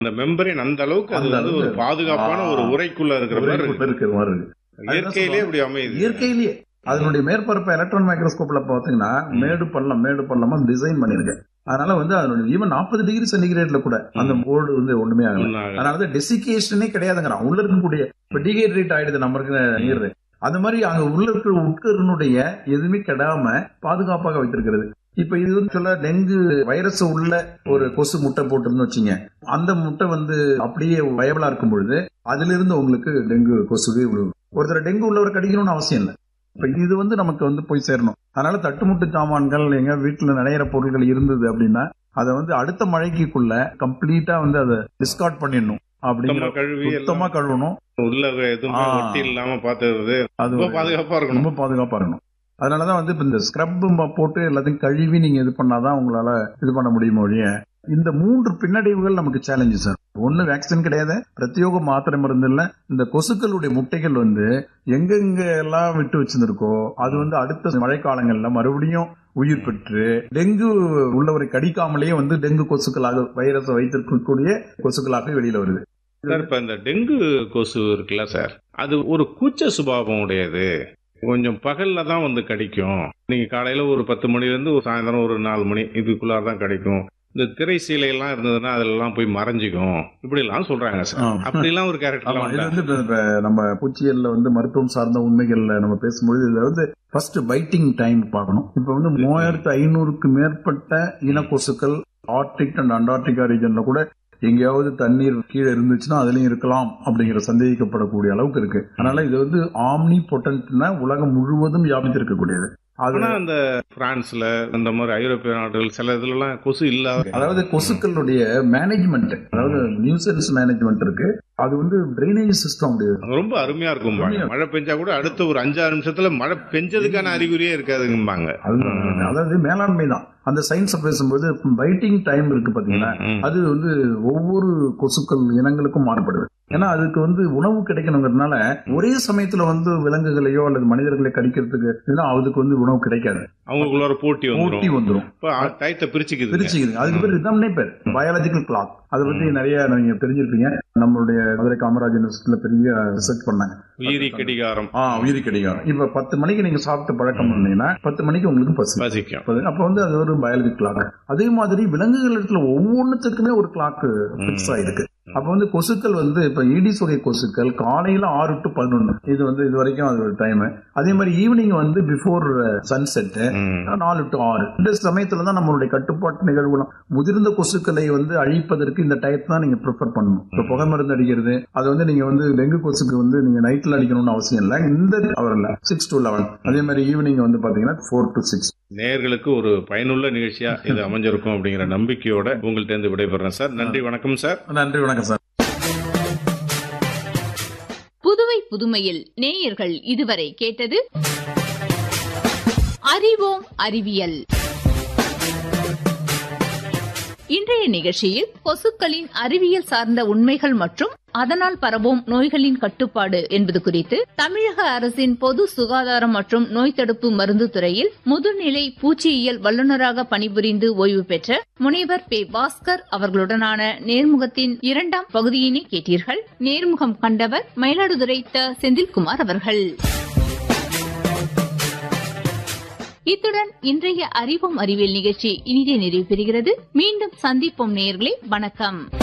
அந்த மெம்பரின் அந்த அளவுக்கு அது அந்த வந்து ஒரு அளவுக்கு. பாதுகாப்பான ஆ. ஒரு உரைக்குள்ள இருக்கிற மாதிரி ஒரே இருக்கு. இருக்கிற மாதிரி இருக்கு இயற்கையிலேயே அப்படி அமையுது இயற்கையிலேயே அதனுடைய மேற்பரப்பு எலக்ட்ரான் மைக்ரோஸ்கோப்ல பாத்தீங்கன்னா மேடு பள்ளம் மேடு பள்ளமா டிசைன் பண்ணிருக்கு அதனால வந்து அதனுடைய ஈவன் நாற்பது டிகிரி சென்டிகிரேட்ல கூட அந்த போர்டு வந்து ஒண்ணுமே ஆகல ஒண்ணாக. அதனால டெசிகேஷனே கிடையாதுங்கிறான் உள்ள இருக்கக்கூடிய இப்ப டிஹைட்ரேட் ஆயிடுது நம்மளுக்கு நீர் அது மாதிரி அங்க உள்ள இருக்கிற உட்கருனுடைய எதுவுமே கெடாம பாதுகாப்பாக வைத்திருக்கிறது இப்ப இது வந்து சொல்ல டெங்கு வைரஸ் உள்ள ஒரு கொசு முட்டை போட்டுருந்து வச்சுங்க அந்த முட்டை வந்து அப்படியே வயபிளா இருக்கும் பொழுது அதுல இருந்து உங்களுக்கு டெங்கு கொசுவே விழுவும் ஒருத்தர் டெங்கு உள்ளவர் கடிக்கணும்னு அவசியம் இல்லை இப்ப இது வந்து நமக்கு வந்து போய் சேரணும் அதனால தட்டுமுட்டு சாமான்கள் எங்க வீட்டுல நிறைய பொருட்கள் இருந்தது அப்படின்னா அதை வந்து அடுத்த மழைக்குள்ள கம்ப்ளீட்டா வந்து அதை டிஸ்கார்ட் பண்ணிடணும் அப்படிங்கிற சுத்தமா கழுவி சுத்தமா எல்லாம் கழுவணும் உள்ள எதுவும் ஆ. ஒட்டி இல்லாம பாத்துறது அது ரொம்ப ஒரு- பாதுகாப்பா இருக்கணும் ரொம்ப பாதுகாப்பா இருக்கணும் அதனாலதான் வந்து இப்ப இந்த ஸ்க்ரப் போட்டு எல்லாத்தையும் கழுவி நீங்க இது பண்ணாதான் உங்களால இது பண்ண முடியும் ஒழிய இந்த மூன்று பின்னடைவுகள் நமக்கு சேலஞ்சு சார் ஒண்ணு வேக்சின் கிடையாது பிரத்யோக மாத்திரை மருந்து இல்ல இந்த கொசுக்களுடைய முட்டைகள் வந்து எங்கெங்க எல்லாம் விட்டு வச்சிருந்திருக்கோ அது வந்து அடுத்த மழைக்காலங்கள்ல மறுபடியும் உயிர் பெற்று டெங்கு உள்ளவரை கடிக்காமலேயே வந்து டெங்கு கொசுக்களாக வைரஸை வைத்திருக்கக்கூடிய கொசுக்களாக வெளியில வருது சார் இப்ப இந்த டெங்கு கொசு இருக்குல்ல சார் அது ஒரு கூச்ச சுபாவம் உடையது கொஞ்சம் பகல்ல தான் வந்து கடிக்கும் நீங்க காலையில ஒரு பத்து மணில இருந்து ஒரு சாயந்தரம் ஒரு நாலு மணி இதுக்குள்ளார தான் கிடைக்கும் இந்த திரை சீலை எல்லாம் இருந்ததுன்னா அதெல்லாம் போய் மறைஞ்சிக்கும் இப்படி எல்லாம் சொல்றாங்க சார் ஆமா. அப்படி எல்லாம் ஒரு ஆமா கேரக்டர் இது வந்து இப்ப- இப்ப நம்ம பூச்சியல்ல வந்து மருத்துவம் சார்ந்த உண்மைகள்ல நம்ம பேசும்பொழுது இதுல வந்து ஃபர்ஸ்ட் பைட்டிங் டைம் பார்க்கணும் இப்ப வந்து மூவாயிரத்து ஐநூறுக்கு மேற்பட்ட இனக்கொசுக்கள் ஆர்டிக் அண்ட் அண்டார்டிகா ரீஜன்ல கூட எங்கேயாவது தண்ணீர் கீழே இருந்துச்சுன்னா அதுலயும் இருக்கலாம் அப்படிங்கிற சந்தேகிக்கப்படக்கூடிய அளவுக்கு இருக்கு அதனால இது வந்து ஆம்னி பொட்டன்ட்னா உலகம் முழுவதும் வியாபித்திருக்கக்கூடியது அது ஆனா அந்த பிரான்ஸ்ல இந்த மாதிரி ஐரோப்பிய நாடுகள் சில இதுல எல்லாம் கொசு இல்லாத அதாவது கொசுக்களுடைய மேனேஜ்மெண்ட் அதாவது நியூசன்ஸ் மேனேஜ்மெண்ட் இருக்கு அது வந்து ட்ரைனேஜ் சிஸ்டம் உடைய ரொம்ப அருமையா இருக்கும்பாங்க அருமையா மழை பெஞ்சா கூட அடுத்த ஒரு அஞ்சாறு நிமிஷத்துல மழை பெஞ்சதுக்கான அறிகுறியே இருக்காதுங்கம்பாங்க அதுதான் அதாவது மேலாண்மை தான் அந்த சயின்ஸை பேசும்போது பைட்டிங் டைம் இருக்கு பாத்தீங்களா ம், ம். அது வந்து ஒவ்வொரு கொசுக்கள் இனங்களுக்கும் மாறுபடுது ஏன்னா அதுக்கு வந்து உணவு கிடைக்கணுங்கிறதுனால ஒரே சமயத்துல வந்து விலங்குகளையோ அல்லது மனிதர்களை கடிக்கிறதுக்கு ஏன்னா அதுக்கு வந்து உணவு கிடைக்காது அவங்களுக்குள்ள போட்டி ஊட்டி வந்துரும் வந்துடும் இப்ப டயத்தை பிரிச்சுக்குது பிரிச்சுக்குது அதுக்கு பேர் ரிதம்னே பேர் பயாலஜிக்கல் கிளாக் அதை பத்தி நிறைய நீங்க தெரிஞ்சிருப்பீங்க நம்மளுடைய மதுரை காமராஜ் யூனிவர்சிட்டியில பெரிய ரிசர்ச் பண்ணாங்க உயிரி கடிகாரம் ஆ உயிரி கடிகாரம் இப்ப பத்து மணிக்கு நீங்க சாப்பிட்டு பழக்கம் பண்ணீங்கன்னா பத்து மணிக்கு உங்களுக்கு பசி பசிக்கும் அப்ப அப்ப வந்து அது ஒரு பயாலஜி கிளாக் அதே மாதிரி விலங்குகள் இடத்துல ஒவ்வொன்றுத்துக்குமே ஒரு கிளாக் பிக்ஸ் ஆயிருக்கு அப்ப வந்து கொசுக்கள் வந்து இப்ப ஈடிஸ் வகை கொசுக்கள் காலையில ஆறு டு பதினொன்னு இது வந்து இது வரைக்கும் அது ஒரு டைம் அதே மாதிரி ஈவினிங் வந்து பிஃபோர் சன்செட் ம். நாலு டு ஆறு இந்த சமயத்துல தான் நம்மளுடைய கட்டுப்பாட்டு நிகழ்வுகளும் முதிர்ந்த கொசுக்களை வந்து அழிப்பதற்கு இந்த டயத்தை தான் நீங்க ப்ரிஃபர் பண்ணணும் இப்ப புகை மருந்து அடிக்கிறது அது வந்து நீங்க வந்து டெங்கு கொசுக்கு வந்து நீங்க நைட்ல அடிக்கணும்னு அவசியம் இல்லை இந்த அவர்ல சிக்ஸ் டு லெவன் அதே மாதிரி ஈவினிங் வந்து பாத்தீங்கன்னா ஃபோர் டு சிக்ஸ் நேயர்களுக்கு ஒரு பயனுள்ள நிகழ்ச்சியா இது அமைஞ்சிருக்கும் அப்படிங்கிற நம்பிக்கையோட உங்கள்ட்ட இருந்து விடைபெறேன் சார் நன்றி வணக்கம் சார் நன்றி வணக்கம் சார் புதுவை புதுமையில் நேயர்கள் இதுவரை கேட்டது அறிவோம் அறிவியல் இன்றைய நிகழ்ச்சியில் கொசுக்களின் அறிவியல் சார்ந்த உண்மைகள் மற்றும் அதனால் பரவும் நோய்களின் கட்டுப்பாடு என்பது குறித்து தமிழக அரசின் பொது சுகாதாரம் மற்றும் நோய் தடுப்பு மருந்து துறையில் முதுநிலை பூச்சியியல் வல்லுநராக பணிபுரிந்து ஓய்வு பெற்ற முனைவர் பே பாஸ்கர் அவர்களுடனான நேர்முகத்தின் இரண்டாம் பகுதியினை கேட்டீர்கள் நேர்முகம் கண்டவர் மயிலாடுதுறை த செந்தில்குமார் அவர்கள் இத்துடன் இன்றைய அறிவோம் அறிவியல் நிகழ்ச்சி இனிதே நிறைவு பெறுகிறது மீண்டும் சந்திப்போம் நேயர்களே வணக்கம்